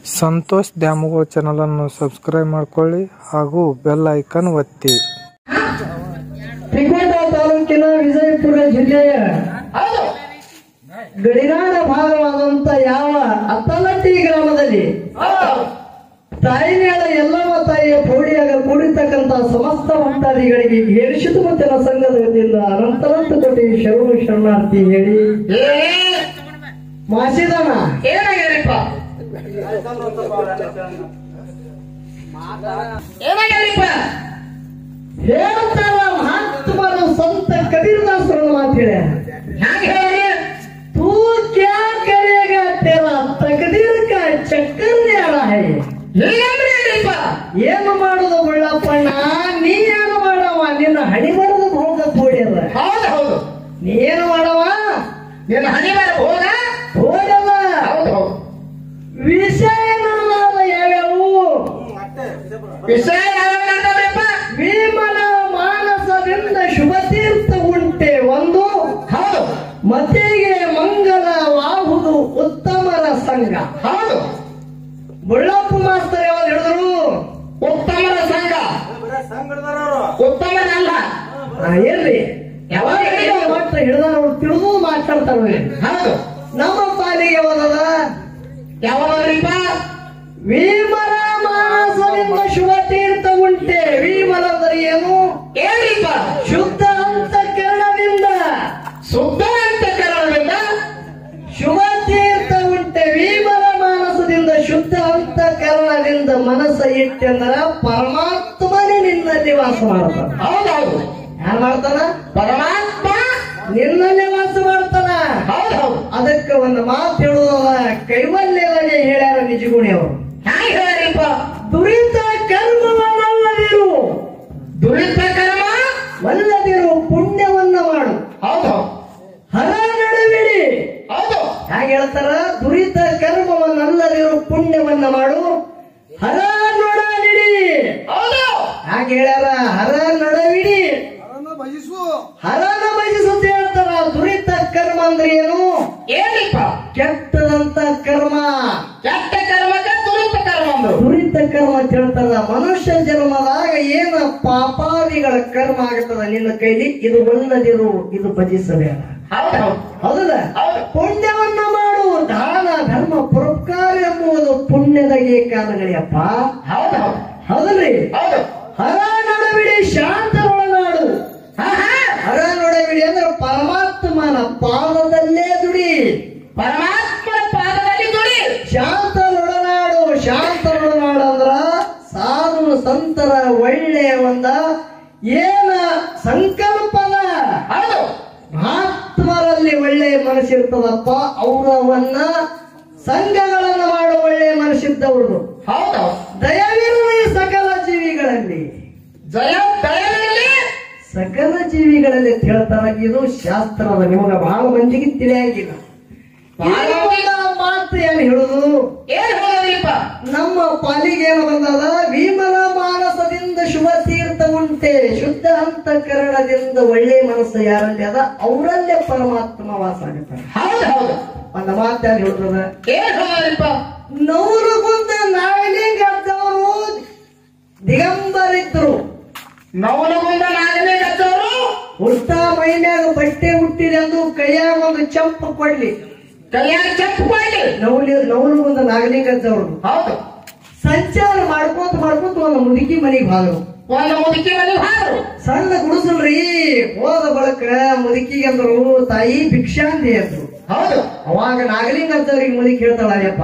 ಸಂತೋಷ್ ದ್ಯಾಮವ್ವ ಚಾನಲನ್ನು ಸಬ್ಸ್ಕ್ರೈಬ್ ಮಾಡ್ಕೊಳ್ಳಿ ಹಾಗೂ ಬೆಲ್ ಐಕನ್ ಒತ್ತಿ ತ್ರಿಕೋಟ ತಾಲೂಕಿನ ವಿಜಯಪುರ ಜಿಲ್ಲೆಯ ಗಡಿನಾಡ ಭಾಗವಾದಂತ ಯಾವ ಅತ್ತಲಟ್ಟಿ ಗ್ರಾಮದಲ್ಲಿ ತಾಯಿನೇಳ ಎಲ್ಲವ ತಾಯಿಯ ಪೌಡಿಯಾಗ ಕೂಡಿರ್ತಕ್ಕಂತ ಸಮಸ್ತ ಭಕ್ತಾದಿಗಳಿಗೆ ಏರಿಸಿತು ಮತ್ತಿನ ಸಂಘದ ವತಿಯಿಂದ ಅನಂತರಂತ ಕೋಟಿ ಶರಣು ಶರಣಾರ್ಥಿ ಹೇಳಿ ಮಾಸಿದನ ಏನಾಗ್ಯಾರಿಪ್ಪ ಏನಾಗ್ಯಾರಿಪ್ಪ ಹೇಳ್ತಾರ ಮಹಾತ್ಮರು ಸಂತ ಕಬೀರದಾಸರನ್ನು ಮಾತು ಹೇಳ ಹ್ಯಾಂಗ ಹೇಳಿ तू क्या करेगा तेरा तकदीर का चक्कर न्यारा है ಹೀಗಂದ್ರೆ ಏನ್ರಿಪ್ಪ ಏನು ಮಾಡುದು ಬಳ್ಳಪ್ಪಣ್ಣ ನೀ ಏನು ಮಾಡವ ನಿನ್ನ ಹಣಿ ಬರದು ಭೋಗ ತೋಡಿಯಲ್ಲ ಹೌದು ಹೌದು ನೀ ಏನು ಮಾಡವ ನಿನ್ನ ಹಣಿ ಮೇಲೆ ಹೋಗ ತೋಡಲ್ಲ ಹೌದು ಹೌದು ವಿಷಯ ನನ್ನದಾದ ಯಾವ್ಯಾವು ವಿಷಯ ಯಾವ್ಯಾವ ಅಂತಾವ್ರಿಪ್ಪ ವಿಮಲ ಮಾನಸದಿಂದ ಶುಭ ತೀರ್ಥ ಉಂಟೆ ಒಂದು ಹೌದು ಮತಿಗೆ ಮಂಗಲವಾಹುದು ಉತ್ತಮರ ಸಂಘ ಹೌದು ಬಳ್ಳಪ್ಪ ಮಾಸ್ತರ್ ಯಾವಾಗ ಹೇಳಿದ್ರು ಉತ್ತಮರ ಸಂಘ ಉತ್ತಮನಲ್ಲ ಆ, ಎಲ್ಲಿ ಯಾವಾಗ ಹೇಳಿದ್ರು ಮಾತ್ರ ಹಿಡಿದ ಅವ್ರು ತಿಳಿದು ಮಾತಾಡ್ತಾರೆ ಹೌದು ನಮ್ಮ ಪಾಲಿಗೆ ಯಾವ್ದದ ಯಾವ್ರಿಪ್ಪ ವಿಮಲ ಮಾನಸದಿಂದ ಶುಭ ತೀರ್ಥ ಉಂಟೆ ವಿಮಲ ಅಂದರೆ ಏನು ಏನ್ರಿಪ್ಪ ಶುದ್ಧ ಅಂತಃಕರಣದಿಂದ ಶುದ್ಧ ಅಂತ ಕನ್ನಡದಿಂದ ಶುಭ ತೀರ್ಥ ಉಂಟೆ ವಿಮಲ ಮಾನಸದಿಂದ ಶುದ್ಧ ಅಂತಃಕರಣದಿಂದ ಮನಸ್ಸ ಇಟ್ಟೆಂದರ ಪರಮಾತ್ಮನೇ ನಿನ್ನಲ್ಲಿ ವಾಸ ಮಾಡ್ತಾನ ಹೌದೌದು ಯಾರು ಮಾಡ್ತಾನ ಪರಮಾತ್ಮ ನಿನ್ನಲ್ಲೇ ವಾಸ ಮಾಡ್ತಾನ ಹೌದು ಹೌದು ಅದಕ್ಕೆ ಒಂದು ಮಾತು ಹೇಳುವುದಲ್ಲ ಕೈವಲ್ಯದಲ್ಲಿ ಹೇಳ್ಯಾರ ನಿಜಗುಣಿ ಅವರು ಹ್ಯಾಂಗ ಹೇಳಿಪ್ಪ ದುರಿತ ಕರ್ಮವನ್ನಲ್ಲದಿರು ದುರಿತ ಕರ್ಮ ವಲ್ಲದಿರು ಪುಣ್ಯವನ್ನ ಮಾಡು ಹೌದು ಹರ ನಡುವಿಡಿ ಹೌದು ಹಾಗೆ ಹೇಳ್ತಾರ ದುರಿತ ಕರ್ಮವನ್ನಲ್ಲದಿರು ಪುಣ್ಯವನ್ನ ಮಾಡು ಹರ ನೊಡಲಿಡಿ ಹೌದು ಹಾಗೆ ಹೇಳ್ಯಾರ ಹರ ನಡವಿಡಿ ಹರನ ಭಜಿಸುತ್ತ ಹೇಳ್ತಾರ ದುರಿತ ಕರ್ಮ ಅಂದ್ರೆ ಏನು ಏನಿಪ್ಪ ಕೆಟ್ಟದಂತ ಕರ್ಮ ಕೆಟ್ಟ ಕರ್ಮಕ್ಕೆ ದುರಿತ ಕರ್ಮ ಅಂದ್ರು ದುರಿತ ಕರ್ಮ ಅಂತ ಹೇಳ್ತಾರ ಮನುಷ್ಯ ಜನ್ಮದಾಗ ಏನ ಪಾಪಾದಿಗಳ ಕರ್ಮ ಆಗ್ತದ ನಿನ್ನ ಕೈಲಿ ಇದು ಒಲ್ಲದಿರು ಇದು ಭಜಿಸಬೇಡ ಹೌದು ಹೌದು ಹೌದಲ್ಲ ಹೌದು ಪುಣ್ಯವನ್ನ ಮಾಡು ದಾನ ಧರ್ಮ ಪುರಸ್ಕಾರ ಎಂಬುದು ಪುಣ್ಯದ ಏಕಾಲಗಳಿಯಪ್ಪ ಹೌದು ಹೌದು ಹೌದಲ್ರಿ ಹೌದು ಹರ ನಡವಿಡಿ ಶಾಂತರೊಳನಾಡು ಹಾ ಹಾ ಹರ ನಡವಿಡಿ ಅಂದ್ರೆ ಪರಮಾತ್ಮನ ಪಾದದಲ್ಲೇ ದುಡಿ ಪರಮಾತ್ಮನ ಪಾದದಲ್ಲಿ ದುಡಿ ಶಾಂತರೊಡನಾಡು ಶಾಂತರೊಡನಾಡು ಅಂದ್ರ ಸಾಧು ಸಂತರ ಒಳ್ಳೆ ಒಂದ ಏನ ಸಂಕಲ್ಪದ ಹೌದು ಮಹಾತ್ಮರಲ್ಲಿ ಒಳ್ಳೆ ಮನಸ್ಸಿರ್ತದಪ್ಪ ಅವರವನ್ನ ಸಂಘಗಳನ್ನ ಮಾಡುವ ಒಳ್ಳೆ ಮನಸ್ಸಿದ್ದವ್ರದು ಹೌದು ದಯವಿರಲಿ ಸಕಲ ಜೀವಿಗಳಲ್ಲಿ ಜಯ ದಯವಿರಲಿ ಸಕಲ ಜೀವಿಗಳಲ್ಲಿ ಅಂತ ಹೇಳ್ತಾರ ಇದು ಶಾಸ್ತ್ರದ ನಿಮಗ ಬಹಳ ಮಂದಿಗೆ ತಿಳಿಯಾಗಿಲ್ಲ ಬಹಳ ಇದಕ್ಕೊಂದು ಮಾತು ಏನ್ ಹೇಳುದು ಏನ್ ಹೇಳಿದ್ರಿಪ್ಪ ನಮ್ಮ ಪಾಲಿಗೆ ಏನು ಬಂದದ ವಿಮಲ ಮಾನಸದಿಂದ ಶುಭ ತೀರ್ಥ ಉಂಟೆ ಶುದ್ಧ ಅಂತಃಕರಣದಿಂದ ಒಳ್ಳೆ ಮನಸ್ಸು ಯಾರಲ್ಲಿ ಅದ ಅವರಲ್ಲೇ ಪರಮಾತ್ಮ ವಾಸ ಆಗುತ್ತಾನೆ ಹೌದು ಹೌದು ಒಂದು ಮಾತೇನು ಹೇಳ್ತದ ಏನ್ ಹೇಳಿದ್ರಿಪ್ಪ ನವರುಗುಂದ ನಾಗಲಿಂಗದ್ದವರು ದಿಗಂಬರಿದ್ರು ನವಲಗುಂದ ನಾಗನೇ ಗದ್ದವರು ಹುಟ್ಟ ಮೈನ್ಯಾಗ ಬಟ್ಟೆ ಹುಟ್ಟಿದೆಂದು ಕೈಯಾಗ ಒಂದು ಚಂಪ ಕೊಡ್ಲಿ ಕೈಯಾಗ ಚಪ್ಪು ಮಾಡಿ ನವಲಿ ನವರುಗುಂದ ನಾಗಲಿಂಗದ್ದವರು ಹೌದು ಸಂಚಾರ ಮಾಡ್ಕೋತ ಮಾಡ್ಕೋತ ಒಂದು ಮುದುಕಿ ಮನೆಗೆ ಹೋದ್ರು ಒಂದು ಮುದುಕಿ ಮನೆ ಹಾದ್ರು ಸಣ್ಣ ಗುಡಿಸಲ್ರಿ ಹೋದ ಬಳಕ ಮುದುಕಿಗೆ ಅಂದ್ರು ತಾಯಿ ಭಿಕ್ಷಾಂತಿ ಅಂದ್ರು ಹೌದು ಅವಾಗ ನಾಗಲಿಂಗ ಅಂತವ್ರಿಗೆ ಮುದುಕಿ ಹೇಳ್ತಾಳ ಅಯ್ಯಪ್ಪ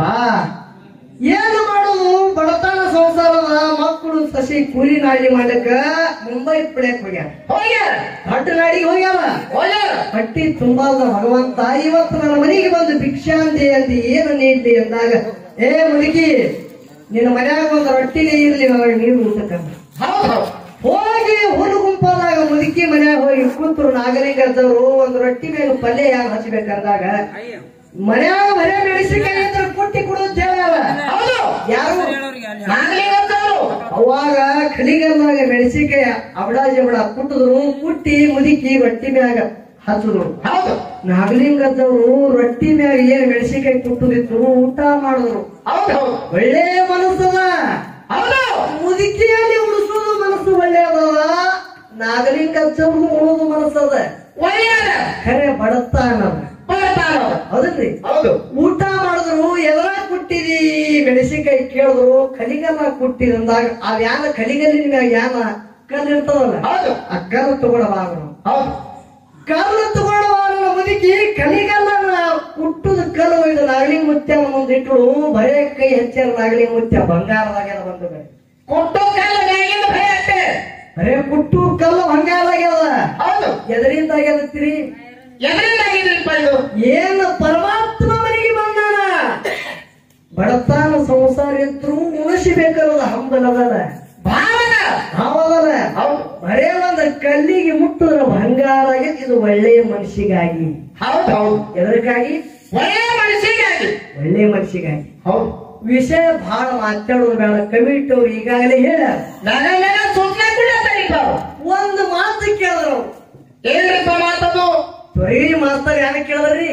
ಏನು ಮಾಡುದು ಬಡತನ ಸಂಸಾರದ ಮಕ್ಕಳು ಸಸಿ ಕೂಲಿ ನಾಡಿ ಮಾಡ್ಲಿಕ್ಕ ಮುಂಬೈ ಪಡ್ಯಾಕ್ ಹೋಗ್ಯಾರ ಹೋಗ್ಯಾರ ದೊಡ್ಡ ನಾಡಿಗೆ ಹೋಗ್ಯಾರ ಹೋಗ್ಯಾರ ಹೊಟ್ಟಿ ತುಂಬಾದ ಭಗವಂತ ಇವತ್ತು ನನ್ನ ಮನೆಗೆ ಬಂದು ಭಿಕ್ಷಾಂತಿ ಅಂತ ಏನು ನೀಡ್ಲಿ ಅಂದಾಗ ಏ ಮುದುಕಿ ನಿನ್ನ ಮನ್ಯಾಗ ಒಂದು ರೊಟ್ಟಿನೇ ಇರ್ಲಿ ನನಗೆ ನೀರು ಊಟಕ್ಕಂತ ಹೌದು ಹೌದು ಹೋಗಿ ಹುಲು ಗುಂಪಾದಾಗ ಮುದುಕಿ ಮನ್ಯಾಗ ಹೋಗಿ ಕೂತ್ರು ನಾಗರಿಕದವರು ಒಂದು ರೊಟ್ಟಿ ಮೇಲೆ ಪಲ್ಯ ಯಾರು ಹಚ್ಚಬೇಕಂದಾಗ ಮನ್ಯಾಗ ಬರೇ ಮೆಣಸಿನಕಾಯಿ ಇದ್ರೆ ಕುಟ್ಟಿ ಕೊಡೋದು ಹೇಳ್ಯಾರ ಹೌದು ಯಾರು ನಾಗನೇ ಗದ್ದವರು ಅವಾಗ ಕಲಿಗಲ್ಲಾಗ ಮೆಣಸಿನಕಾಯಿ ಅವಡ ಜಬಡ ಕುಟ್ಟಿದ್ರು ಕುಟ್ಟಿ ಮುದುಕಿ ರೊಟ್ಟಿ ಮ್ಯಾಗ ಹಚ್ಚಿದ್ರು ಹೌದು ನಾಗಲಿಂಗದವರು ರೊಟ್ಟಿ ಮ್ಯಾಗ ಏನ್ ಮೆಣಸಿನಕಾಯಿ ಕುಟ್ಟುದಿತ್ತು ಊಟ ಮಾಡಿದ್ರು ಹೌದು ಹೌದು ಒಳ್ಳೆ ಮನಸ್ಸದ ಹೌದು ಮುದುಕಿಯಲ್ಲಿ ಉಳಿಸೋದು ಮನಸ್ಸು ಒಳ್ಳೆಯದದ ನಾಗಲಿಂಗ ಹಚ್ಚೋದು ಉಳೋದು ಮನಸ್ಸದ ಒಳ್ಳೆಯದ ಖರೆ ಬಡತಾನ ಬರ್ತಾನ ಹೌದಲ್ರಿ ಹೌದು ಊಟ ಮಾಡಿದ್ರು ಎದರ ಕುಟ್ಟಿದಿ ಮೆಣಸಿನ್ಕಾಯಿ ಕೇಳಿದ್ರು ಕಲಿಗಲ್ಲ ಕುಟ್ಟಿದ ಅಂದಾಗ ಅವ್ಯಾನ ಕಲಿಗಲ್ಲಿನ ಮ್ಯಾಗ ಯಾನ ಕಲ್ಲು ಇರ್ತದಲ್ಲ ಹೌದು ಆ ಕಲ್ಲು ತಗೊಳಬಾರ ಹೌದು ಕಲ್ಲು ತಗೊಳ್ಳುವಾಗ ಮುದುಕಿ ಕಲಿಗಲ್ಲ ಕುಟ್ಟುದ ಕಲ್ಲು ಒಯ್ದು ನಾಗಲಿ ಮುತ್ಯ ಮುಂದಿಟ್ಟು ಬರೇ ಕೈ ಹಚ್ಚಾರ ನಾಗಲಿ ಮುತ್ಯ ಬಂಗಾರದಾಗ ಬಂದು ಬರೀ ಕೊಟ್ಟು ಕಾಲ ಮ್ಯಾಗಿಂದ ಭಯ ಅಟ್ಟೆ ಬರೇ ಕುಟ್ಟು ಕಲ್ಲು ಬಂಗಾರದಾಗ್ಯದ ಹೌದು ಎದರಿಂದ ಆಗ್ಯದತ್ರಿ ಎದರಿಂದಾಗಿದ್ರಿಪ್ಪ ಇದು ಏನು ಪರಮಾತ್ಮ ಮನೆಗೆ ಬಂದಾನ ಬಡತಾನ ಸಂಸಾರ ಇದ್ರು ಉಳಿಸಬೇಕಾದ ಹಂಬಲದಲ್ಲ ಭಾವನ ಭಾವದಲ್ಲ ಹೌದು ಬರೇ ಒಂದು ಕಲ್ಲಿಗೆ ಮುಟ್ಟಿದ್ರ ಬಂಗಾರ ಆಗೈತಿ, ಇದು ಒಳ್ಳೆಯ ಮನುಷ್ಯಗಾಗಿ ಹೌದು ಹೌದು ಎದಕ್ಕಾಗಿ ಒಳ್ಳೆಯ ಮನಸ್ಸಿಗಾಗಿ ಒಳ್ಳೆಯ ಮನುಷ್ಯಗಾಗಿ ಹೌದು ವಿಷಯ ಬಹಳ ಮಾತಾಡೋದು ಬೇಡ ಕಮಿಟಿ ಅವ್ರು ಈಗಾಗಲೇ ಹೇಳ ನನ್ನ ಮೇಲೆ ಸೂಚನೆ ಕೊಡತ್ತಾರಿಪ್ಪ ಅವ್ರು. ಒಂದು ಮಾತು ಕೇಳಿದ್ರು ಅವ್ರು. ಏನ್ರಿಪ್ಪ ಮಾತದು ತೊರಗಿ ಮಾಸ್ತರ್ ಯಾಕೆ ಕೇಳಿದ್ರಿ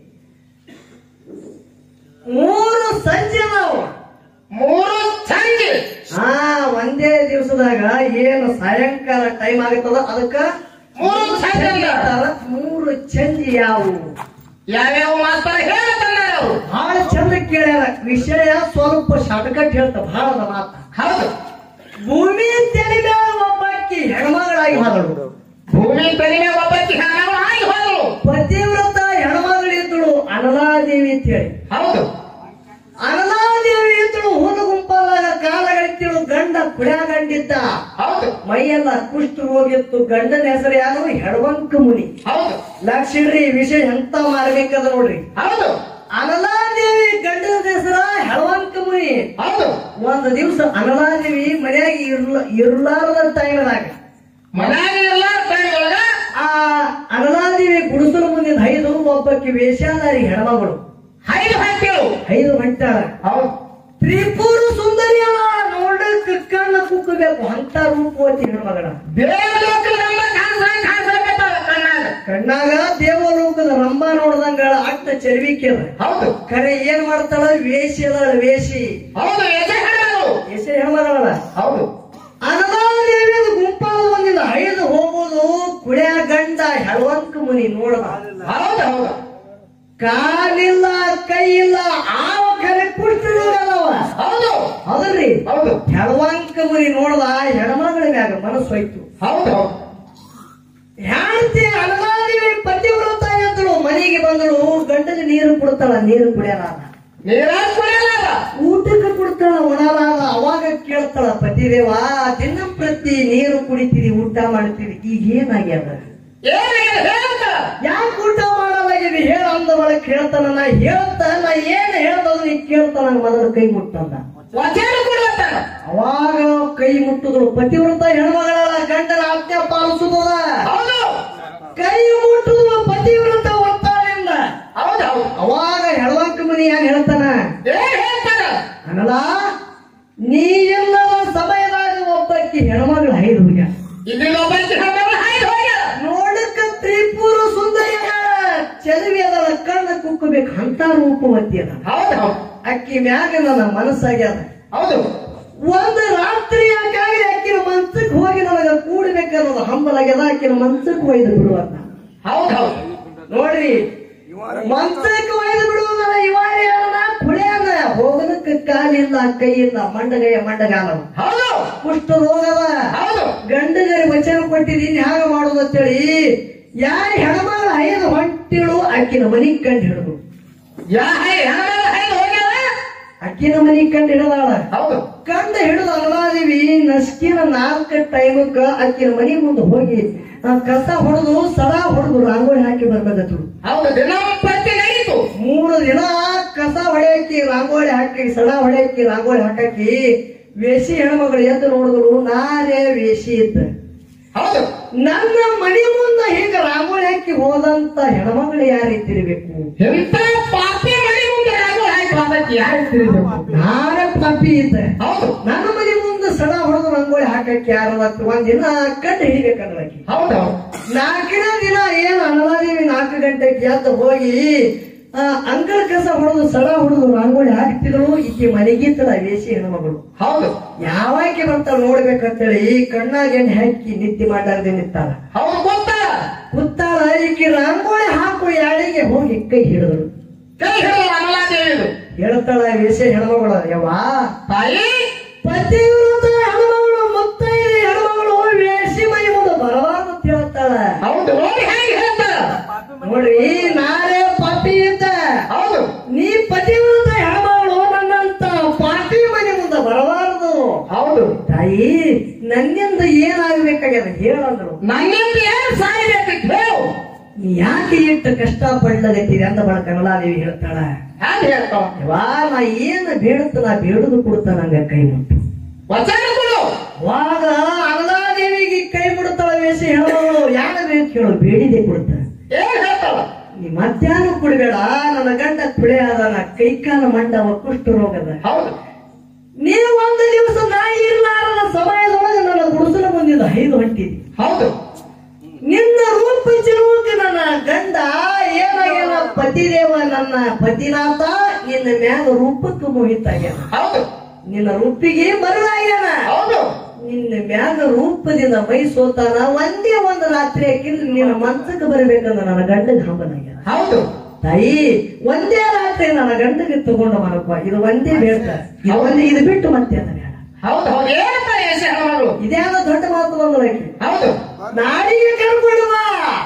ಮೂರು ಸಂಜೆ ನಾವು ಮೂರು ಸಂಜೆ ಹಾ ಒಂದೇ ದಿವಸದಾಗ ಏನು ಸಾಯಂಕಾಲ ಟೈಮ್ ಆಗತ್ತದ ಅದಕ್ಕ ಮೂರು ಸಂಜೆ ಅಂದ. ಮೂರು ಚಂದಿ ಯಾವುವು ಯಾವ್ಯಾವ ಮಾಸ್ತರ ಹೇಳ್ತಾರ ಅವರು ಬಹಳ ಚಂದ ಕೇಳ್ಯಾರ ವಿಷಯ ಸ್ವಲ್ಪ ಶಾರ್ಟ್ಕಟ್ ಹೇಳ್ತ ಬಹಳ ಮಾತ ಹೌದು ಭೂಮಿ ತೆಲಿದ ಒಬ್ಬಾಕಿ ಹೆಣ್ಮಗಳಾಗಿ ಹೋದಳು ಭೂಮಿ ಬೆಳಿಗ್ಗೆ ಒಬ್ಬಕ್ಕೆ ಹಣವು ಆಗಿ ಹೋದರು ಪತಿವ್ರತ ಹೆಣ್ಮಗಳಿದ್ದಳು ಅನಲಾದೇವಿ ಅಂತ ಹೇಳಿ ಹೌದು ಅನಲಾದೇವಿ ಇದ್ದಳು ಹುಲ್ಲು ಗುಂಪಲ್ಲಾಗ ಕಾಲಗಳಿದ್ದಳು ಗಂಡ ಕುಡ್ಯಾಗಂಡಿದ್ದ ಹೌದು ಮೈಯೆಲ್ಲ ಕುಷ್ಠ ಹೋಗಿತ್ತು ಗಂಡನ ಹೆಸರು ಯಾರು ಹೆಡವಂಕ ಮುನಿ ಹೌದು ಲಕ್ಷಿಡ್ರಿ ವಿಷಯ ಎಂತ ಮಾರ್ಬೇಕದ ನೋಡ್ರಿ ಹೌದು ಅನಲಾದೇವಿ ಗಂಡನ ಹೆಸರ ಹೆಳವಂಕ ಮುನಿ ಹೌದು ಒಂದ್ ದಿವ್ಸ ಅನಲಾದೇವಿ ಮನ್ಯಾಗ ಇರ್ಲ ಇರ್ಲಾರದ ಟೈಮ್ದಾಗ ಮನ್ಯಾಗ ಇರಲ್ಲ ಒಳಗ ಆ ಅನಲಾದೇವಿ ಗುಡಿಸಲು ಮುಂದಿನ ಐದು ಒಬ್ಬಕ್ಕೆ ವೇಷಾದಾರಿ ಹೆಣ್ಮಗಳು ಐದು ಹಂತೇಳು ಐದು ಗಂಟಾಳ ಹೌದು ತ್ರಿಪುರ ಸುಂದರಿಯಲ್ಲ ನೋಡಕ್ ಕಣ್ಣ ಕುಕ್ಕಬೇಕು ಅಂತ ರೂಪವತಿ ಹೆಣ್ಮಗಳ ದೇವಲೋಕದ ನಮ್ಮ ಕಾಣಿಸ ಕಾಣಿಸಬೇಕಾದ ಕಣ್ಣಾಗ ಕಣ್ಣಾಗ ದೇವಲೋಕದ ರಂಭ ನೋಡ್ದಂಗ ಅಟ್ಟ ಚರ್ವಿಕೆ ಅದ ಹೌದು ಖರೆ ಏನ್ ಮಾಡ್ತಾಳ ವೇಷಿ ಅದಾಳ ವೇಷಿ ಹೌದು ಎದೆ ಹಣಗಳು ವೇಷಿ ಹೆಣ್ಮಗಳ ಹೌದು ಅನಲಾದೇವಿ ಗುಂಪಾದ ಒಂದಿನ ಐದು ಹೋಗುದು ಕುಳ್ಯಾ ಗಂಡ ಹೆಳವಂಕ ಮುನಿ ನೋಡದ ಹೌದು ಹೌದು ಕಾಲಿಲ್ಲ ಕೈ ಇಲ್ಲ ಆವ ಕರೆ ಕುಡ್ತಿರೋದಲ್ಲವ ಹೌದು ಹೌದ್ರಿ ಹೌದು ಹೆಳವಂಕ ಮುನಿ ನೋಡದ ಹೆಣ್ಮಗಳ ಮ್ಯಾಗ ಮನಸ್ಸು ಹೋಯ್ತು ಹೌದು ಹೌದು ಹೆಂಡತಿ ಅನಲಾದೇವಿ ಪತಿವ್ರತ ಎದ್ದಳು ಮನೆಗೆ ಬಂದಳು ಗಂಡನ ನೀರು ಕೊಡ್ತಾಳ ನೀರು ಕುಡಿಯಲ್ಲ ನೀರಾಗ ಕುಡಿಯಲ್ಲ ಊಟಕ್ಕೆ ಕೊಡ್ತಾಳ ಒಣಲಾದ ಅವಾಗ ಕೇಳ್ತಾಳ ಪತಿದೇವ ದಿನ ಪ್ರತಿ ನೀರು ಕುಡಿತೀರಿ ಊಟ ಮಾಡ್ತೀರಿ ಈಗ ಏನಾಗ್ಯದ ಏನಾಗಿದೆ ಹೇಳುತ್ತ ಯಾಕೆ ಊಟ ಮಾಡಲಾಗಿದೆ ಹೇಳ ಅಂದ ಒಳಗೆ ಕೇಳ್ತಾನ ನಾ ಹೇಳ್ತ ನಾ ಏನ್ ಹೇಳ್ದದ ನೀ ಕೇಳ್ತಾನ ಮೊದಲು ಕೈ ಮುಟ್ಟಂದ ವಚನ ಕೊಡುತ್ತಾನ ಅವಾಗ ಕೈ ಮುಟ್ಟಿದ್ರು ಪತಿವ್ರತ ಹೆಣ್ಮಗಳ ಗಂಡನ ಆಜ್ಞೆ ಪಾಲಿಸುತ್ತದ ಹೌದು ಕೈ ಮುಟ್ಟುದು ಪತಿವ್ರತ ಒತ್ತಾಯದಿಂದ ಹೌದು ಹೌದು ಅವಾಗ ಹೆಳವಂಕ ಮನಿ ಏನ್ ಹೇಳ್ತಾನ ಏನ್ ಹೇಳ್ತಾನ ಅನ್ನಲ್ಲ ನೀ ಎಲ್ಲದ ಸಮಯದಾಗ ಒಬ್ಬಕ್ಕೆ ಹೆಣ್ಮಗಳು ಐದು ಹುಡುಗ ಇಲ್ಲಿ ಒಬ್ಬಕ್ಕೆ ಹೆಣ್ಮಗಳು ಹಾಯ್ದು ಹೋಗ್ಯಾಳ ನೋಡಕ್ಕ ತ್ರಿಪುರ ಸುಂದರಿ ಚಲವಿ ಅದಳ ಕಣ್ಣ ಕುಕ್ಕಬೇಕು ಅಂತ ರೂಪವತಿ ಅದ ಹೌದು ಹೌದು ಅಕ್ಕಿ ಮ್ಯಾಗ ನನ್ನ ಮನಸ್ಸಾಗ್ಯದ ಹೌದು ಒಂದು ರಾತ್ರಿ ಯಾಕಾಗಿ ಅಕ್ಕಿನ ಮನ್ಸಕ್ ಹೋಗಿ ನನಗ ಕೂಡ್ಬೇಕನ್ನೋದು ಹಂಬಲಾಗ್ಯದ ಅಕ್ಕಿನ ಮನ್ಸಕ್ ಒಯ್ದು ಬಿಡುವಂತ ಹೌದು ಹೌದು ನೋಡ್ರಿ ಮನ್ಸಕ್ ಒಯ್ದು ಬಿಡುವುದಲ್ಲ ಇವಾರಿ ಕುಳಿಯನ್ನ ಹೋಗಲಕ್ಕ ಕಾಲಿಲ್ಲ ಕೈ ಇಲ್ಲ ಮಂಡಗಯ್ಯ ಮಂಡಗಾಲ ಹೌದು ಕುಷ್ಠ ರೋಗದ ಹೌದು ಗಂಡಗರಿ ವಚನ ಕೊಟ್ಟಿದ್ದೀನಿ ಹ್ಯಾಗ ಮಾಡೋದು ಅಂತೇಳಿ ಯಾರ ಹೆಣ್ಮಗಳ ಐದು ಹೊಂಟಿಳು ಅಕ್ಕಿನ ಮನಿ ಕಂಡು ಹಿಡಿದು ಯಾ ಹೈ ಹೆಣ್ಮಗಳು ಹಾಯ್ದು ಹೋಗ್ಯಾಳ ಅಕ್ಕಿನ ಮನಿ ಕಂಡು ಹಿಡದಾಳ ಹೌದು ಕಂಡು ಹಿಡಿದು ಅಲ್ಲಾದಿವಿ ನಸ್ಕಿನ ನಾಲ್ಕ ಟೈಮಕ್ಕ ಅಕ್ಕಿನ ಮನಿ ಮುಂದೆ ಹೋಗಿ ಆ ಕಸ ಹೊಡೆದು ಸಡ ಹೊಡೆದು ರಂಗೋಲಿ ಹಾಕಿ ಬರ್ಬೇಕತ್ತು ಹೌದು ದಿನ ಪ್ರತಿ ನಡೀತು ಮೂರು ದಿನ ಕಸ ಹೊಡೆಯಕ್ಕಿ ರಂಗೋಲಿ ಹಾಕಿ ಸಡ ಹೊಡೆಯಕ್ಕಿ ರಂಗೋಲಿ ಹಾಕಿ ವೇಷಿ ಹೆಣ್ಮಗಳು ಎದ್ದು ನೋಡಿದ್ರು ನಾರೇ ವೇಷಿ ಇದ್ದ ಹೌದು ನನ್ನ ಮನೆ ಮುಂದೆ ಹಿಂಗ ರಂಗೋಲಿ ಹಾಕಿ ಹೋದಂತ ಹೆಣ್ಮಗಳು ಯಾರಿದ್ದಿರ್ಬೇಕು ಎಂತ ಪಾಪಿ ಮನೆ ಮುಂದೆ ರಾಗು ಹಾಕಿ ಹೋದಕ್ಕೆ ಯಾರು ತಿಳಿಬೇಕು ನಾನೇ ಪಾಪಿ ಇದ್ದೆ ಹೌದು ನನ್ನ ಮನೆ ಮುಂದೆ ಸಡ ಹೊಡೆದು ರಂಗೋಲಿ ಹಾಕಕ್ಕೆ ಯಾರವತ್ತು ಒಂದಿನ ಕಂಡು ಹಿಡಿಬೇಕನ್ನೋಕೆ ಹೌದು ಹೌದು ನಾಲ್ಕನೇ ದಿನ ಏನು ಅನ್ನಲಾದೀವಿ ನಾಲ್ಕು ಗಂಟೆಗೆ ಎದ್ದು ಹೋಗಿ ಆ ಅಂಗಳ ಕಸ ಹೊಡೆದು ಸಡ ಹೊಡೆದು ರಂಗೋಲಿ ಹಾಕ್ತಿದ್ರು ಈಕೆ ಮನೆಗಿತ್ತಳ ವೇಷಿ ಹೆಣ್ಮಗಳು ಹೌದು ಯಾವಾಕೆ ಬರ್ತಾಳ ನೋಡ್ಬೇಕಂತೇಳಿ ಈ ಕಣ್ಣಾಗ ಎಣ್ಣೆ ಹಾಕಿ ನಿತ್ಯ ಮಾಡಾರ್ದೆ ನಿಂತಾಳ ಹೌದು ಗೊತ್ತ ಕುತ್ತಾಳ ಈಕೆ ರಂಗೋಲಿ ಹಾಕು ಯಾಳಿಗೆ ಹೋಗಿ ಕೈ ಹಿಡಿದ್ರು ಕೈ ಹಿಡಿದು ಅಮಲಾದೇವಿದು ಹೇಳ್ತಾಳ ವೇಷ ಹೆಣ್ಮಗಳು ಯವ್ವಾ ತಾಯಿ ಪತಿವ್ರತ ಹೆಣ್ಮಗಳು ಮುತ್ತೈದೆ ಹೆಣ್ಮಗಳು ವೇಷಿ ಮೈ ಮುಂದೆ ಬರಬಾರ್ದು ಅಂತ ಹೇಳ್ತಾಳ ಹೌದು ನೋಡಿ ಹೆಂಗ್ ಹೇಳ್ತಾರ ನೋಡ್ರಿ ನಾನೇ ಪಾಪಿ ಇದ್ದ ಹೌದು ನೀ ಪತಿವ್ರತ ಹೆಣ್ಮಗಳು ನನ್ನಂತ ಪಾಪಿ ಮನೆ ಮುಂದೆ ಬರಬಾರದು ಹೌದು ತಾಯಿ ನನ್ನಿಂದ ಏನಾಗಬೇಕಾಗ್ಯದ ಹೇಳಂದ್ರು ನನ್ನಿಂದ ಏನ್ ಸಾಯ್ಬೇಕಿತ್ತು ಹೇಳು ನೀ ಯಾಕೆ ಇಟ್ಟು ಕಷ್ಟ ಪಡ್ಲಗತ್ತೀರಿ ಅಂತ ಬಳ ಕಮಲಾದೇವಿ ಹೇಳ್ತಾಳ ಹ್ಯಾಂಗ ಹೇಳ್ತಾವ ಯವ್ವಾ ನಾ ಏನ್ ಬೇಡುತ್ತ ನಾ ಬೇಡುದು ಕೊಡ್ತಾನ ನಂಗ ಕೈ ಮುಟ್ಟು ವಚನ ಕೊಡು ವಾಗ ಅನಲಾದೇವಿಗೆ ಕೈ ಮುಡ್ತಾಳ ವೇಷ ಹೇಳೋಳು ಯಾಕ ಬೇಕು ಹೇಳು ಬೇಡಿದೆ ಕೊಡ್ತಾನ ಏನ್ ಹೇಳ್ತಾವ ನೀ ಮಧ್ಯಾಹ್ನ ಕುಡಿಬೇಡ ನನ್ನ ಗಂಡ ಕುಳೆ ಅದಾನ ಕೈಕಾಲ ಮಂಡವ ಕುಷ್ಠ ರೋಗದ ಹೌದು ನೀವು ಒಂದು ದಿವಸ ನಾ ಇರ್ಲಾರದ ಸಮಯದೊಳಗೆ ನನ್ನ ಗುಡಿಸಲು ಬಂದಿದ್ದ ಐದು ಹೊಂಟಿದ್ದಿ ಹೌದು ನಿನ್ನ ರೂಪ ಚಿರುವುಕ್ಕೆ ನನ್ನ ಗಂಡ ಏನಾಗ್ಯಾನ ಪತಿದೇವ ನನ್ನ ಪತಿನಾಥ ನಿನ್ನ ಮ್ಯಾಗ ರೂಪಕ್ಕೆ ಮೋಹಿತಾಗ್ಯಾನ ಹೌದು ನಿನ್ನ ರೂಪಿಗೆ ಮರುಳಾಗ್ಯಾನ ಹೌದು ನಿನ್ನ ಮ್ಯಾಗ ರೂಪದಿಂದ ಮೈ ಸೋತಾನ ಒಂದೇ ಒಂದು ರಾತ್ರಿ ಹಾಕಿದ್ರೆ ನಿನ್ನ ಮನ್ಸಕ್ಕೆ ಬರ್ಬೇಕಂದ್ರ ನನ್ನ ಗಂಡಗೆ ಹಂಬನಾಗ್ಯಾನ ಹೌದು ತಾಯಿ ಒಂದೇ ರಾತ್ರಿ ನನ್ನ ಗಂಡಗೆ ತಗೊಂಡು ಮನಪ್ಪ ಇದು ಒಂದೇ ಬೇಡ ಇದು ಒಂದೇ ಇದು ಬಿಟ್ಟು ಮತ್ತೆ ಅದ ಬೇಡ ಹೌದು ಹೌದು ಏನಂತಾರೆ ಯಶ ಹೆಣ್ಮಗಳು ಇದೇನೋ ದೊಡ್ಡ ಮಾತು ಬಂದಳಾಕಿ ಹೌದು ನಾಡಿಗೆ ಕರ್ಕೊಂಡು ಬಾ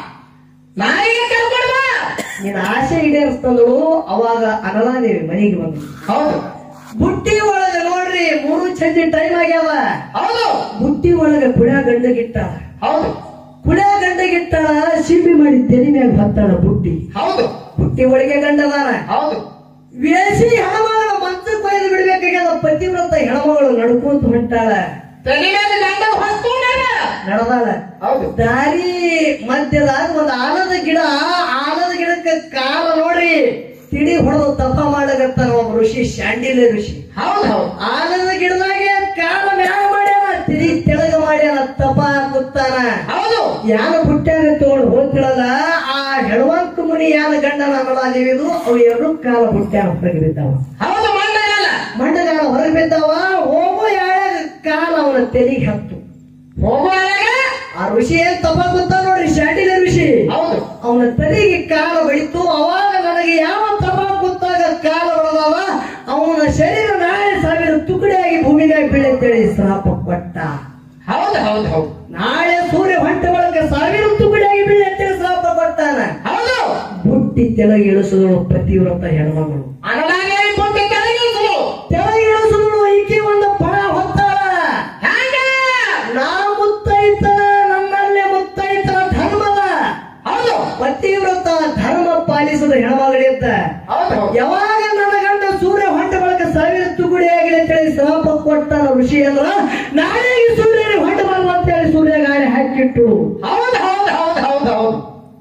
ನಾಯಿಗೆ ಕರ್ಕೊಂಡು ಬಾ ನಿನ್ನ ಆಸೆ ಈಡೇರಿಸ್ತಂದಳು ಅವಾಗ ಅನಲಾದೇವಿ ಮನೆಗೆ ಬಂದಳು ಹೌದು ಬುಟ್ಟಿ ಒಳಗ ನೋಡ್ರಿ ಮೂರು ಚಂದಿ ಟೈಮ್ ಆಗ್ಯಾವ ಹೌದು ಬುಟ್ಟಿ ಒಳಗ ಕುಳ್ಯ ಗಂಡಗಿಟ್ಟಾಳ ಹೌದು ಕುಳ್ಯ ಗಂಡಗಿಟ್ಟಾಳ ಶಿಂಬಿ ಮಾಡಿ ತೆರಿ ಮ್ಯಾಗ ಹತ್ತಾಳ ಬುಟ್ಟಿ ಹೌದು ಬುಟ್ಟಿ ಒಳಗೆ ಗಂಡದಾನ ಹೌದು ವೇಸಿ ಹೆಣ್ಮಗಳ ಮನ್ಸಕ್ ಬಯಲು ಬಿಡ್ಬೇಕಾಗ್ಯದ ಪತಿವ್ರತ ಹೆಣ್ಮಗಳು ನಡ್ಕೊಂತ ಹೊಂಟಾಳ ತಲೆ ಮೇಲೆ ಗಂಡ ಹೊತ್ತು ನಡ ನಡೆದಾಳ ಹೌದು ದಾರಿ ಮಧ್ಯದಾಗ ಒಂದು ಆಲದ ಗಿಡ ಆಲದ ಗಿಡಕ್ಕೆ ಕಾಲ ನೋಡ್ರಿ ತಿಡಿ ಹೊಡೆದು ತಪ ಮಾಡಕತ್ತಾನ ಒಬ್ಬ ಋಷಿ ಶಾಂಡಿಲ ಋಷಿ ಹೌದು ಹೌದು ಆಲದ ಗಿಡದಾಗೆ ಕಾಲ ಮ್ಯಾಗ ಮಾಡ್ಯಾನ ತಿಡಿ ತೆಳಗ ಮಾಡ್ಯಾನ ತಪ ಹಾಕುತ್ತಾನ ಹೌದು ಯಾನ ಬುಟ್ಟ್ಯಾಗ ತಗೊಂಡು ಹೋಗ್ತಿಳಲ್ಲ ಆ ಹೆಳವಂಕ ಮುನಿ ಯಾನ ಗಂಡನ ಅಮಲಾದೇವಿದು ಅವು ಎರಡು ಕಾಲ ಬುಟ್ಟ್ಯಾಗ ಹೊರಗೆ ಬಿದ್ದಾವ ಹೌದು ಮಂಡಲ ಮಂಡಗಾಲ ಹೊರಗೆ ಬಿದ್ದಾವ ಹೋಗೋ ಯಾಳ್ಯಾಗ ಕಾಲ ಅವನ ತೆಲಿಗೆ ಹತ್ತು ಹೋಗುವಾಗ ಆ ಋಷಿ ಏನ್ ತಪ ಗೊತ್ತ ನೋಡ್ರಿ ಶಾಂಡಿಲ ಋಷಿ ಹೌದು ಅವನ ತಲೆಗೆ ಕಾಲ ಹೊಡಿತು ಅವಾಗ ನನಗೆ ಯಾವ ತಪ ಗೊತ್ತಾಗ ಕಾಲ ಹೊಡೆದವ ಅವನ ಶರೀರ ನಾಳೆ ಸಾವಿರ ತುಕಡಿಯಾಗಿ ಭೂಮಿಗಾಗಿ ಬೀಳಂತೇಳಿ ಶ್ರಾಪ ಕೊಟ್ಟ ಹೌದು ಹೌದು ಹೌದು ನಾಳೆ ಸೂರ್ಯ ಹೊಂಟ ಒಳಗೆ ಸಾವಿರ ತುಕಡಿಯಾಗಿ ಬೀಳಂತೇಳಿ ಶ್ರಾಪ ಕೊಟ್ಟಾನ ಹೌದು ಬುಟ್ಟಿ ತೆಳಗೆ ಇಳಿಸಿದಳು ಪತಿವ್ರತ ಹೆಣ್ಮಗಳು ಅನಲಾಗೆ ಕೊಟ್ಟು ಕೆಳಗಿಳಿಸು ತೆಳಗೆ ಇಳಿಸಿದಳು ಈಕೆ ಒಂದು ಪಣ ಹೊತ್ತಾಳ ಹ್ಯಾಂಗ ನಾ ಮುತ್ತೈತನ ನನ್ನಲ್ಲೇ ಮುತ್ತೈತನ ಧರ್ಮದ ಹೌದು ಪತಿವ್ರತ ಧರ್ಮ ಪಾಲಿಸದ ಹೆಣ್ಮಗಳಿದ್ದ ಹೌದು ಹೌದು ಯಾವಾಗ ನನ್ನ ಗಂಡ ಸೂರ್ಯ ಹೊಂಟ ಬಳಕ ಸಾವಿರ ತುಗುಡಿ ಆಗಲಿ ಅಂತೇಳಿ ಶ್ರಾಪ ಕೊಟ್ಟನ ಋಷಿ ಅಂದ್ರ ನಾಳೆಗೆ ಸೂರ್ಯನಿಗೆ ಹೊಂಟ ಬರುವ ಅಂತೇಳಿ ಸೂರ್ಯ ಗಾಳಿ ಹಾಕಿಟ್ಟು ಹೌದು ಹೌದು ಹೌದು ಹೌದು ಹೌದು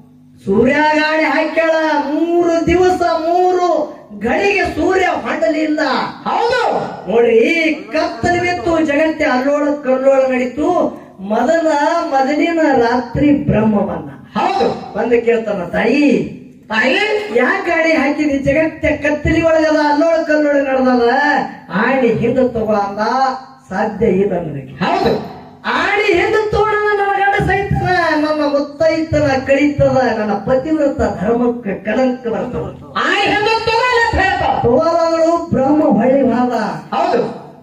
ಸೂರ್ಯ ಗಾಳಿ ಹಾಕ್ಯಾಳ ಮೂರು ದಿವಸ ಮೂರು ಗಳಿಗೆ ಸೂರ್ಯ ಹೊಂಡಲಿಲ್ಲ ಹೌದು ನೋಡ್ರಿ ಕತ್ತಲು ಬಿತ್ತು ಜಗತ್ತೆ ಅಲ್ಲೋಳ ಕಲ್ಲೋಳ ನಡೀತು ಮೊದಲ ಮೊದಲಿನ ರಾತ್ರಿ ಬ್ರಹ್ಮ ಬಂದ ಹೌದು ಬಂದು ಕೇಳ್ತಾನ ತಾಯಿ ತಾಯಿ ಯಾಕೆ ಗಾಡಿ ಹಾಕಿದಿ ಜಗತ್ತೆ ಕತ್ತಲಿ ಒಳಗದ ಅಲ್ಲೋಳ ಕಲ್ಲೋಳ ನಡೆದದ ಆಣಿ ಹಿಂದ ತಗೋ ಅಂದ ಸಾಧ್ಯ ಇಲ್ಲ ನನಗೆ ಹೌದು ಆಣಿ ಹಿಂದ ತೋಣದ ನನ್ನ ಗಂಡ ಸಹಿತನ ನನ್ನ ಮುತ್ತೈತನ ಕಳೀತದ ನನ್ನ ಪತಿವ್ರತ ಧರ್ಮಕ್ಕೆ ಕಳಂಕ ಬರ್ತದ ಆಯ್ ಹೆಂಗ ತಗೋಲ್ಲ ಅಂತ ಹೇಳ್ತಾವ ತೋರಗಳು ಬ್ರಹ್ಮ ಹೊಳ್ಳಿ ಭಾಗ ಹೌದು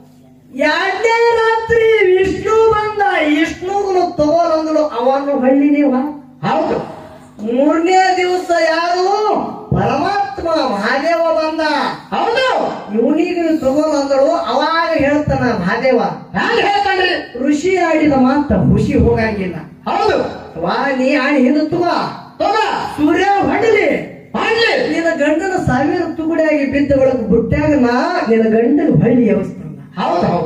ಎರಡನೇ ರಾತ್ರಿ ವಿಷ್ಣು ಬಂದ ವಿಷ್ಣುಗನು ತಗೋರಂದಳು ಅವನು ಹೊಳ್ಳಿ ನೀವ ಹೌದು ಮೂರನೇ ದಿವಸ ಯಾರು ಪರಮಾತ್ಮ ಮಹಾದೇವ ಬಂದ ಹೌದು ಇವನಿಗೆ ತಗೋರಂದಳು ಅವಾಗ ಹೇಳ್ತಾನ ಮಹಾದೇವ ಹ್ಯಾಂಗ ಹೇಳ್ತಾನ್ರಿ ಋಷಿ ಆಡಿದ ಮಾತ ಖುಷಿ ಹೋಗಂಗಿಲ್ಲ ಹೌದು ವಾ ನೀ ಆಡಿ ಹಿಂದೆ ತಗೋ ತಗೋ ಸೂರ್ಯ ಹೊಡಲಿ ಮಾಡ್ಲಿ ನಿನ್ನ ಗಂಡನ ಸಾವಿರ ತುಗುಡಿಯಾಗಿ ಬಿದ್ದ ಒಳಗೆ ಬುಟ್ಟ್ಯಾಗ ನಾ ನಿನ್ನ ಗಂಡನ ಹೊಳ್ಳಿ ಅವಸ್ಥಾನ ಹೌದು ಹೌದು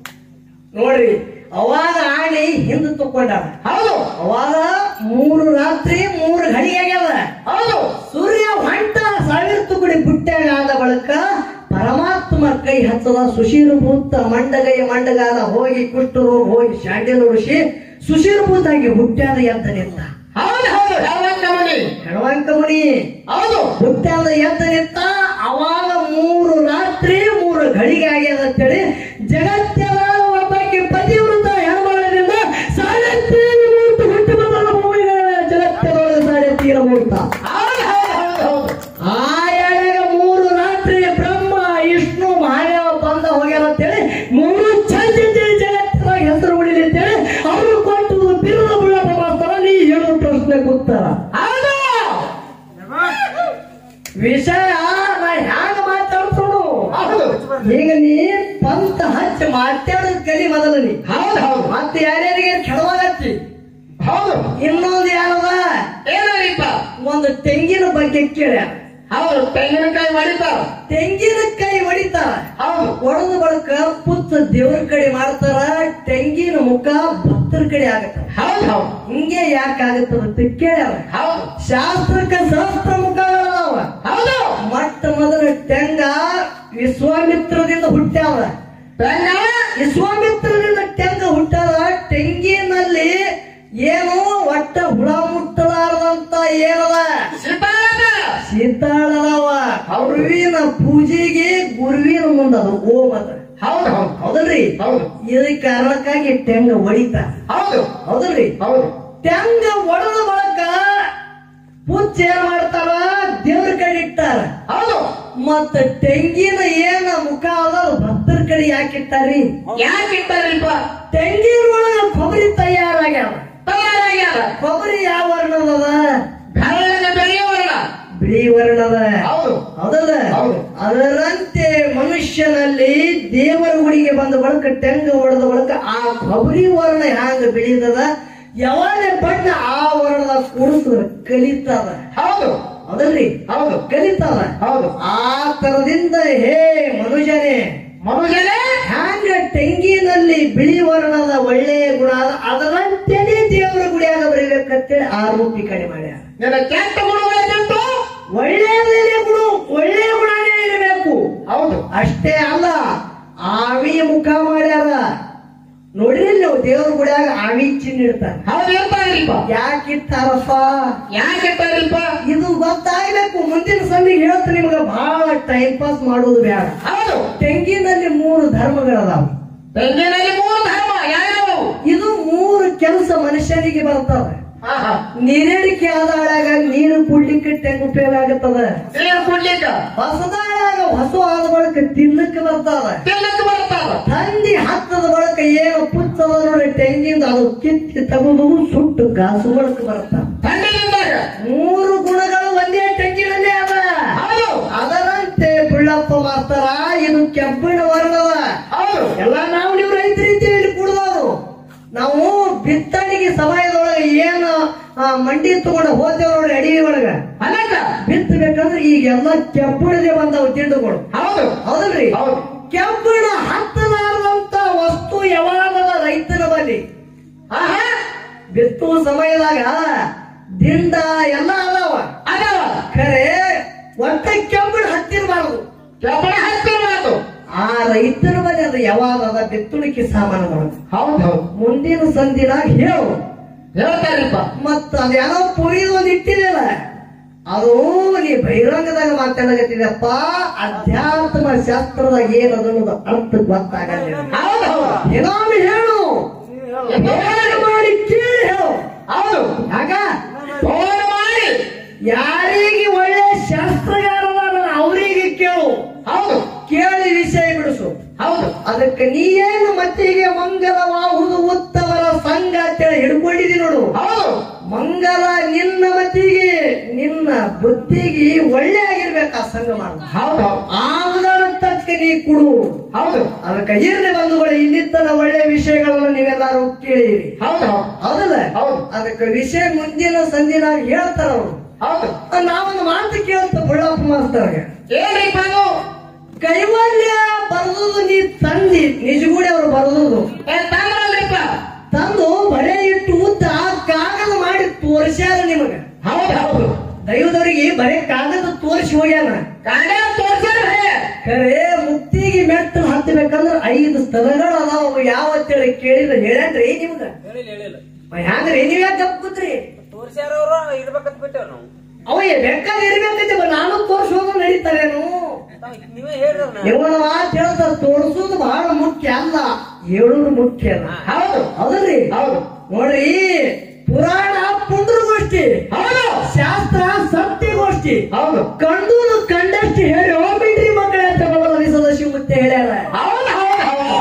ನೋಡ್ರಿ ಅವಾಗ ಆಡಿ ಹಿಂದೆ ತಕೊಂಡಾಳ ಹೌದು ಅವಾಗ ಮೂರು ರಾತ್ರಿ ಮೂರು ಘಡಿ ಆಗ್ಯಾವ ಹೌದು ಸೂರ್ಯ ಹೊಂಟ ಸಾವಿರ ತುಗುಡಿ ಬುಟ್ಟ್ಯಾಗ ಆದ ಬಳಿಕ ಪರಮಾತ್ಮ ಕೈ ಹಚ್ಚದ ಸುಶೀರಭೂತ ಮಂಡಗೈ ಮಂಡಗಾಲ ಹೋಗಿ ಕುಷ್ಠರು ಹೋಗಿ ಶಾಂಡಿಲ ಋಷಿ ಸುಶೀರಭೂತಾಗಿ ಹುಟ್ಟ್ಯಾದ ಎದ್ದ ನಿಂತ ಹೌದು ಹೌದು ಯಾವಂತ ಮನಿ ಮುನಿ ಹೆಣವಂಕ ಮುನಿ ಹೌದು ಹುಟ್ಟಾದ ಎದ್ದ ನಿಂತ ಅವಾಗ ಮೂರು ರಾತ್ರಿ ಮೂರು ಘಳಿಗೆ ಆಗ್ಯದ ಅಂತೇಳಿ ಜಗತ್ತೆಲ್ಲ ಒಬ್ಬಾಕಿ ಪತಿವೃತ ಹೆಣ್ಮಗಳದಿಂದ ಸಾಡೆ ತೀರ ಮೂರ್ತಿ ಹುಟ್ಟಿ ಬಂದ ಭೂಮಿಗೆ ಜಗತ್ತೆದೊಳಗೆ ಸಾಡೆ ತೀರ ಮೂರ್ತ ಹೌದು ಹೌದು ಹೌದು ಹೌದು ಆ ಎಳೆಗ ಮೂರು ರಾತ್ರಿ ಬ್ರಹ್ಮ ವಿಷ್ಣು ಮಹಾದೇವ ಬಂದ ಹೋಗ್ಯಾರ ಅಂತೇಳಿ ಮೂರು ಚಂದ ಜಗತ್ತಿನಾಗ ಹೆಸರು ಉಳಿಲಿ ಅಂತೇಳಿ ಅವರು ಕೊಟ್ಟು ಬಿರುದ ಬುಳ್ಳಪ್ಪ ಮಾಡ್ತಾರ ನೀ ಹೇಳೋ ಪ್ರಶ್ನೆ ಕೂತಾರ ಹೌದು ವಿಷಯ ನಾ ಹ್ಯಾಂಗ ಮಾತಾಡ್ಸೋಡು ಹೌದು ಈಗ ನೀ ಪಂತ ಹಚ್ಚಿ ಮಾತಾಡೋದ್ ಕಲಿ ಮೊದಲು ನೀ ಹೌದು ಹೌದು ಮತ್ತೆ ಯಾರ್ಯಾರಿಗೆ ಕೆಡವಾಗತ್ತಿ ಹೌದು ಇನ್ನೊಂದು ಏನದ ಏನಪ್ಪ ಒಂದು ತೆಂಗಿನ ಬಗ್ಗೆ ಕೇಳ ಹೌದು ತೆಂಗಿನಕಾಯಿ ಮಾಡಿತಾರ ತೆಂಗಿನಕಾಯಿ ಹೊಡಿತಾರ ಹೌದು ಒಡೆದ ಬಳಕ ಪುತ್ತ ದೇವ್ರ ಕಡೆ ಮಾಡ್ತಾರ ತೆಂಗಿನ ಮುಖ ಭಕ್ತರ ಕಡೆ ಆಗತ್ತ ಹೌದು ಹೌದು ಹಿಂಗೆ ಯಾಕೆ ಆಗತ್ತದ ಅಂತ ಕೇಳ್ಯಾರ ಹೌದು ಶಾಸ್ತ್ರಕ್ಕೆ ಸಹಸ್ರ ಮುಖಗಳದಾವ ಹೌದು ಮೊಟ್ಟ ಮೊದಲ ತೆಂಗ ವಿಶ್ವಾಮಿತ್ರದಿಂದ ಹುಟ್ಟ್ಯಾವ ತೆಂಗ ವಿಶ್ವಾಮಿತ್ರದಿಂದ ತೆಂಗ ಹುಟ್ಟಾದ ತೆಂಗಿನಲ್ಲಿ ಏನು ಒಟ್ಟ ಹುಳ ಮುಟ್ಟಲಾರದಂತ ಏನದ ಸಿತಾರದ ಶೀತಾಳದವ ಗುರುವಿನ ಪೂಜೆಗೆ ಗುರುವಿನ ಮುಂದದ ಓಂ ಅದ ಹೌದು ಹೌದು ಹೌದಲ್ರಿ ಹೌದು ಇದಕ್ಕೆ ಕಾರಣಕ್ಕಾಗಿ ತೆಂಗ ಹೊಡಿತ ಹೌದು ಹೌದಲ್ರಿ ಹೌದು ತೆಂಗ ಒಡೆದ ಬಳಕ ಪೂಜೆ ಏನ್ ಮಾಡ್ತಾರ ದೇವ್ರ ಕಡೆ ಇಟ್ಟಾರ ಹೌದು ಮತ್ತ ತೆಂಗಿನ ಏನ ಮುಖ ಅದ ಅದು ಭಕ್ತರ ಕಡೆ ಯಾಕಿಟ್ಟಾರಿ ಯಾಕೆ ಇಟ್ಟಾರಿಲ್ಪ ತೆಂಗಿನ ಒಳಗ ಕೊಬ್ಬರಿ ತಯಾರಾಗ್ಯಾವ ತಯಾರಾಗ್ಯಾರ ಕೊಬ್ಬರಿ ಯಾವ ವರ್ಣದ ಬೆಳ್ಳಗೆ ಬೆಳೆಯುವಲ್ಲ ಬಿಳಿ ವರ್ಣದ ಹೌದು ಹೌದಲ್ಲ ಹೌದು. ಅದರಂತೆ ಮನುಷ್ಯನಲ್ಲಿ ದೇವರ ಗುಡಿಗೆ ಬಂದ ಬಳಕ ತೆಂಗ ಹೊಡೆದ ಬಳಕ ಆ ಕೊಬ್ಬರಿ ವರ್ಣ ಹ್ಯಾಂಗ ಬೆಳೀತದ ಯಾವಾಗ ಬಣ್ಣ ಆ ವರ್ಣದ ಕೂಡಿಸಿದ್ರ ಕಲಿತದ ಹೌದು ಹೌದಲ್ರಿ ಹೌದು ಕಲಿತದ ಹೌದು ಆ ತರದಿಂದ ಹೇ ಮನುಷ್ಯನೇ ಮನುಷ್ಯನೇ ಹ್ಯಾಂಗ ತೆಂಗಿನಲ್ಲಿ ಬಿಳಿ ವರ್ಣದ ಒಳ್ಳೆಯ ಗುಣ ಅದ ಅದರಂತೆಯೇ ದೇವರ ಗುಡಿಯಾಗ ಬರೀಬೇಕಂತೇಳಿ ಆ ರೂಪಿ ಕಡೆ ಮಾಡ್ಯಾರ ನಿನ್ನ ಕೆಟ್ಟ ಗುಣಗಳನ್ನುಂಟು ಒಳ್ಳೆಯದೇ ಗುಣ ಒಳ್ಳೆಯ ಗುಣನೇ ಇರಬೇಕು ಹೌದು ಅಷ್ಟೇ ಅಲ್ಲ ಆವಿ ಮುಖ ಮಾಡ್ಯಾರ ನೋಡ್ರಿ ನೀವು ದೇವ್ರ ಗುಡಿಯಾಗ ಆವಿ ಚಿನ್ನ ಇಡ್ತಾರ ಹೌದು ಇರ್ತಾರಿಲ್ಪ ಯಾಕಿಟ್ಟಾರಪ್ಪ ಯಾಕೆ ಇಟ್ಟಾರಿಲ್ಪ ಇದು ಗೊತ್ತಾಗ್ಬೇಕು ಮುಂದಿನ ಸಂದಿಗೆ ಹೇಳ್ತ ನಿಮ್ಗ ಬಹಳ ಟೈಮ್ ಪಾಸ್ ಮಾಡೋದು ಬೇಡ ಹೌದು ತೆಂಗಿನಲ್ಲಿ ಮೂರು ಧರ್ಮಗಳದಾವ ತೆಂಗಿನಲ್ಲಿ ಮೂರು ಧರ್ಮ ಯಾವ್ಯಾವು ಇದು ಮೂರು ಕೆಲಸ ಮನುಷ್ಯನಿಗೆ ಬರ್ತವೆ ಹಾ ಹಾ ನೀರೇಡಿಕೆ ಆದಾಳಾಗ ನೀರು ಕುಡ್ಲಿಕ್ಕೆ ತೆಂಗು ಉಪಯೋಗ ಆಗುತ್ತದ ನೀರು ಕುಡ್ಲಿಕ್ಕ ಹೊಸದಾಳಾಗ ಹೊಸ ಆದ ಬಳಕ ತಿನ್ನಕ್ಕೆ ಬರ್ತದ ತಿನ್ನಕ್ಕೆ ಬರ್ತಾರ ತಂದಿ ಹತ್ತದ ಬಳಕ ಏನು ಪುಚ್ಚದ ನೋಡಿ ತೆಂಗಿಂದ ಅದು ಕಿತ್ತಿ ತಗುದು ಸುಟ್ಟು ಗಾಸು ಬಳಕ ಬರ್ತಾವ ಥಂಡಿಯಿಂದಾಗ ಮೂರು ಗುಣಗಳು ಒಂದೇ ತೆಂಗಿನಲ್ಲೇ ಅದ ಹೌದು ಅದರಂತೆ ಬುಳ್ಳಪ್ಪ ಮಾಸ್ತರ ಇದು ಕೆಂಪಿನ ವರ್ಣದ ಹೌದು ಎಲ್ಲ ನಾವು ನೀವು ರೈತರು ಇದ್ದೀವಿ ಇಲ್ಲಿ ಕುಡ್ದವರು ನಾವು ಬಿತ್ತಣಿಗೆ ಸಮಯದೊಳಗೆ ಏನು ಆ, ಮಂಡಿ ತಗೊಂಡು ಹೋಗ್ತೇವೆ ನೋಡಿ ಅಡಿಗೆ ಒಳಗ ಅಲ್ಲಕ್ಕ ಬಿತ್ತಬೇಕಂದ್ರೆ ಈಗೆಲ್ಲ ಕೆಂಪುಳದೆ ಬಂದವು ತಿಂಡುಗಳು ಹೌದು ಹೌದಲ್ರಿ ಹೌದು ಕೆಂಪುಣ ಹತ್ತಲಾರದಂತ ವಸ್ತು ಯಾವಾಗದ ರೈತನ ಬಲ್ಲಿ ಆಹಾ ಬಿತ್ತುವ ಸಮಯದಾಗ ದಿಂಡ ಎಲ್ಲ ಅದಾವ ಅದಾವ ಖರೆ ಒಟ್ಟ ಕೆಂಪುಣ ಹತ್ತಿರಬಾರದು ಕೆಬ್ಬಣ ಹತ್ತಿರಬಾರ್ದು ಆ ರೈತನ ಬಳಿ ಅದು ಯಾವಾಗ ಅದ ಬಿತ್ತುಣಿಕೆ ಸಾಮಾನುಗಳು ಹೌದು ಹೌದು ಮುಂದಿನ ಸಂದಿನ ಹೇಳು ಹೇಳ್ತಾರಿಲ್ಪ ಮತ್ತ ಅದೇನೋ ಪುರಿದು ಒಂದು ಇಟ್ಟಿದೆಯಲ್ಲ ಅದು ನೀ ಬಹಿರಂಗದಾಗ ಮಾತಾಡಕತ್ತಿದಪ್ಪ ಅಧ್ಯಾತ್ಮ ಶಾಸ್ತ್ರದಾಗ ಏನದನ್ನೋದು ಅರ್ಥ ಗೊತ್ತಾಗಲ್ಲ ಹೌದು ಹೌದು ಏನಾದ್ರು ಹೇಳು ಏನಾದ್ರು ಮಾಡಿ ಕೇಳಿ ಹೇಳು ಹೌದು ಆಗ ಫೋನ್ ಮಾಡಿ ಯಾರಿಗೆ ಒಳ್ಳೆ ಶಾಸ್ತ್ರಗಾರದಾರ ಅವರಿಗೆ ಕೇಳು ಹೌದು ಕೇಳಿ ವಿಷಯ ಬಿಡಿಸು ಹೌದು ಅದಕ್ಕೆ ನೀವೇನು ಮತ್ತಿಗೆ ಮಂಗಲವಾಹುದು ಉತ್ತಮರ ಸಂಘ ಅಂತೇಳಿ ಹಿಡ್ಕೊಂಡಿದಿ ನೋಡು ಹೌದು ಮಂಗಲ ನಿನ್ನ ಮತಿಗೆ ನಿನ್ನ ಬುದ್ಧಿಗೆ ಒಳ್ಳೆ ಆಗಿರ್ಬೇಕು ಆ ಸಂಘ ಮಾಡು ಹೌದು ಹೌದು ಆದರ ತಕ್ಕ ನೀ ಕುಡು ಹೌದು ಅದಕ್ಕೆ ಇರ್ಲಿ ಬಂಧುಗಳು ಇಲ್ಲಿತ್ತನ ಒಳ್ಳೆ ವಿಷಯಗಳನ್ನು ನೀವೆಲ್ಲರೂ ಕೇಳಿರಿ ಹೌದು ಹೌದು ಹೌದಲ್ಲ ಹೌದು ಅದಕ್ಕೆ ವಿಷಯ ಮುಂದಿನ ಸಂದಿನ ಹೇಳ್ತಾರ ಅವರು ಹೌದು ನಾವೊಂದು ಮಾತು ಕೇಳ್ತ ಬಳ್ಳಪ್ಪ ಮಾಸ್ತರ್ಗೆ ಏನ್ರಿಪ್ಪ ಅದು ಕೈವಲ್ಯ ಬರೆದುದು ನೀ ತಂದಿ ನಿಜಗೂಡಿ ಅವ್ರು ಬರೆದುದು ಏ ತಂದ್ರಲ್ರಿಪ್ಪ ತಂದು ಬಳೆ ಇಟ್ಟು ಉದ್ದ ಕಾಗದ ಮಾಡಿ ತೋರಿಸ್ಯಾರ ನಿಮಗ ಹೌದು ಹೌದು ದೈವದವರಿಗೆ ಬರೇ ಕಾಗದ ತೋರಿಸಿ ಹೋಗ್ಯಾನ ಕಾಂಡ ತೋರ್ಸ್ಯಾರ ಖರೆ ಮುಕ್ತಿಗೆ ಮೆಟ್ಟಲು ಹತ್ತಬೇಕಂದ್ರ ಐದು ಸ್ಥಳಗಳು ಅದಾವ ಅವು ಯಾವ ಅಂತೇಳಿ ಕೇಳಿದ್ರೆ ಹೇಳ್ಯಾನ್ರಿ ನಿಮ್ಗ ಹ್ಯಾಂಗ್ರಿ ನೀವ್ ಯಾಕೆ ತಪ್ಪುತ್ರಿ ತೋರ್ಸ್ಯಾರವ್ರು ಇರ್ಬೇಕಂತ ಬಿಟ್ಟೇವ್ ನಾವು ಅವ ಬೇಕಾದ ಇರ್ಬೇಕಂತ ನಾನು ತೋರಿಸೋದು ನಡೀತಾರೇನು ನೀವೇ ಹೇಳ್ರವ್ನ ಇವನ ಮಾತು ಹೇಳ್ದ ತೋರಿಸೋದು ಬಹಳ ಮುಖ್ಯ ಅಲ್ಲ ಹೇಳೋದು ಮುಖ್ಯ ಅಲ್ಲ ಹೌದು ಹೌದ್ರಿ ಹೌದು ನೋಡ್ರಿ ಪುರಾಣ ಪುಂಡ್ರಗೋಷ್ಠಿ ಹೌದು ಶಾಸ್ತ್ರ ಸತ್ಯಗೋಷ್ಠಿ ಹೌದು ಕಂಡುದು ಕಂಡಷ್ಟು ಹೇಳಿ ಹೋಗ್ಬಿಡ್ರಿ ಮಕ್ಕಳೇ ಅಂತ ಬದಲಾಗಿ ಸದಸ್ಯ ಮುತ್ತೆ ಹೇಳ್ಯಾರ ಹೌದು ಹೌದು ಹೌದು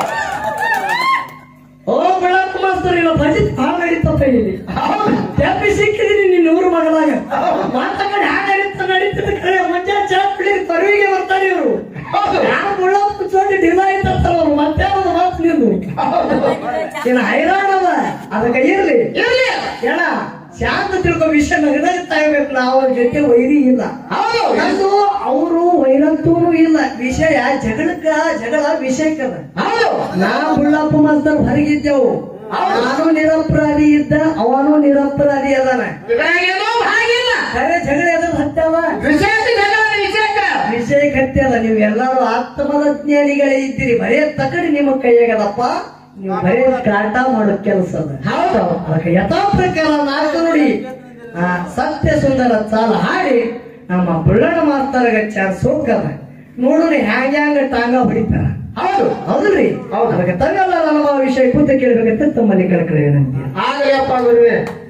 ಓ ಬೆಳಕ್ ಮಾಸ್ತರ್ ಇಲ್ಲ ಭಜಿತ್ ಭಾಳ ನಡೀತಪ್ಪ ಇಲ್ಲಿ ತೆಪ್ಪಿ ಸಿಕ್ಕಿದೀನಿ ನಿನ್ನ ಊರು ಮಗಳಾಗ ಮಾತ ಕಡೆ ಹ್ಯಾಂಗ ನಡೀತ ನಡೀತದ ಕರೆ ಮುಂಜಾನೆ ಚಾ ಕುಡಿ ತರುವಿಗೆ ಬರ್ತಾರೆ ಇವರು ಯಾರು ಮುಳ್ಳಪ್ಪ ಚೋಟಿ ಡಿಲ ಆಯ್ತಾರ ಅವ್ರು ಮತ್ತೆ ಒಂದು ಮಾತು ನೀನು ಇನ್ನು ಹೈರಾಣವ ಅದಕ್ಕೆ ಇರ್ಲಿ ಇರ್ಲಿ ಏನ ಶಾಂತ ತಿಳ್ಕೊ ವಿಷಯ ನಗದಾಗ ತಗೋಬೇಕು ನಾವು ಅವ್ರ ಜೊತೆ ವೈರಿ ಇಲ್ಲ ನಂದು ಅವರು ವೈರತ್ವನು ಇಲ್ಲ ವಿಷಯ ಜಗಳಕ್ಕ ಜಗಳ ವಿಷಯಕ್ಕದ ನಾ ಬುಳ್ಳಪ್ಪ ಮಾಸ್ತರ್ ಹೊರಗಿದ್ದೆವು ನಾನು ನಿರಪರಾಧಿ ಇದ್ದ ಅವನು ನಿರಪರಾಧಿ ಅದಾನ ಇದ್ರಾಗೇನೋ ಹಾಗಿಲ್ಲ ಖರೆ ಜಗಳ ಎದ್ರ ಹತ್ತವ ವಿಶೇಷ ಜಗಳ ವಿಷಯಕ್ಕ ವಿಷಯ ಕತ್ತಿ ಅಲ್ಲ ನೀವು ಎಲ್ಲರೂ ಆತ್ಮಜ್ಞಾನಿಗಳೇ ಇದ್ದೀರಿ ಬರೇ ತಕಡಿ ನಿಮ್ಮ ಕೈಯಾಗದಪ್ಪ ನೀವು ಬರೇ ಕಾಟ ಮಾಡೋ ಕೆಲಸ ಅದ ಹೌದು ಅದಕ್ಕೆ ಯಥಾ ಪ್ರಕಾರ ನಾಲ್ಕು ನೋಡಿ ಆ ಸತ್ಯ ಸುಂದರ ಸಾಲ ಹಾಡಿ ನಮ್ಮ ಬುಳ್ಳಣ್ಣ ಮಾಸ್ತರ್ಗ ಚಾರ್ ಸೋಕದ ನೋಡ್ರಿ ಹ್ಯಾಂಗ ಹ್ಯಾಂಗ ಟಾಂಗ ಹೊಡಿತಾರ ಹೌದು ಹೌದ್ರಿ ಹೌದು ಅದಕ್ಕೆ ತಗಲ್ಲ ನಮ್ಮ ವಿಷಯ ಕೂತ ಕೇಳ್ಬೇಕಂತ ತಮ್ಮಲ್ಲಿ ಕಳಕಳಿ ವಿನಂತಿ ಆಗ್ಲಿ ಅಪ್ಪ ಗುರುವೆ